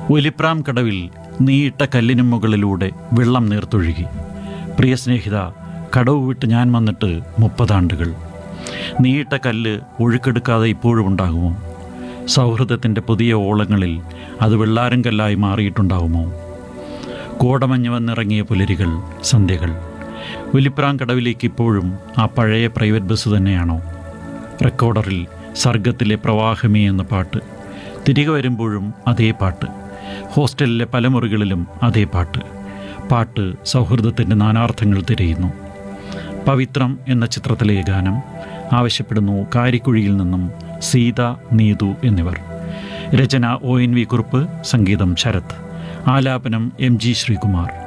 ഒലിപ്രാം കടവിൽ നീയിട്ട കല്ലിനും മുകളിലൂടെ വെള്ളം നീർത്തൊഴുകി പ്രിയ സ്നേഹിത കടവ് വിട്ട് ഞാൻ വന്നിട്ട് മുപ്പതാണ്ടുകൾ നീയിട്ട കല്ല് ഒഴുക്കെടുക്കാതെ ഇപ്പോഴും ഉണ്ടാകുമോ സൗഹൃദത്തിൻ്റെ പുതിയ ഓളങ്ങളിൽ അത് വെള്ളാരം കല്ലായി മാറിയിട്ടുണ്ടാകുമോ കോടമഞ്ഞ് വന്നിറങ്ങിയ പുലരികൾ സന്ധ്യകൾ ഒലിപ്രാം കടവിലേക്ക് ഇപ്പോഴും ആ പഴയ പ്രൈവറ്റ് ബസ് തന്നെയാണോ റെക്കോർഡറിൽ സർഗത്തിലെ പ്രവാഹമേ എന്ന പാട്ട് തിരികെ വരുമ്പോഴും അതേ പാട്ട് ഹോസ്റ്റലിലെ പല മുറികളിലും അതേ പാട്ട് പാട്ട് സൗഹൃദത്തിൻ്റെ നാനാർത്ഥങ്ങൾ തിരയുന്നു പവിത്രം എന്ന ചിത്രത്തിലെ ഗാനം ആവശ്യപ്പെടുന്നു കാരിക്കുഴിയിൽ നിന്നും സീത നീതു എന്നിവർ രചന ഒ എൻ വി കുറുപ്പ് സംഗീതം ശരത് ആലാപനം എം ജി ശ്രീകുമാർ